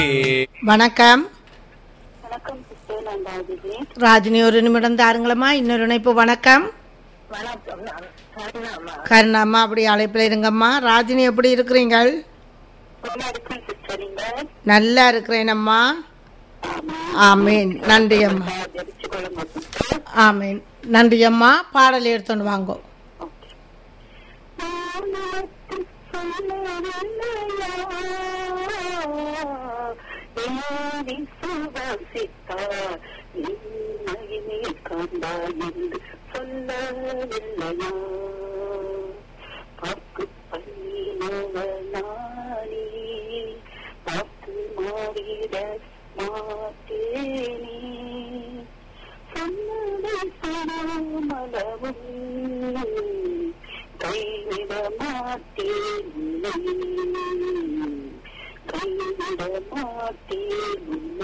வணக்கம் வணக்கம் சிஸ்டர் நான் ராஜினி ராஜினி ஒரு நிமிடம் தாருங்களம்மா இன்னொரு இணைப்பு வணக்கம் வணக்கம் நான் கருணாமா கருணாம்மா அப்படி அழைப்பில் இருங்கம்மா ராஜினி எப்படி இருக்கிறீங்கள் நல்லா இருக்கேன் சிஸ்டர் நீங்க நல்லா இருக்கிறேனம்மா ஆமீன் நன்றி அம்மா ஜபிச்சு கொள்ளுங்க சிஸ்டர் ஆமீன் நன்றி அம்மா பாடல் எடுத்துன்னு வாங்கோ ஓகே வானத்து சொல்லவில்லையா, ஏறி சுவாசித்தார், என்னையே காண்பாய் என்று சொல்லவில்லையா பார்க்கு பண்ணினவனானே பார்த்து மாறிட மாட்டேனே சொன்னதை சொல்லாமலவும் கைவிட மாட்டேன் உன்னை. கைவிட மாட்டேன் உன்னை.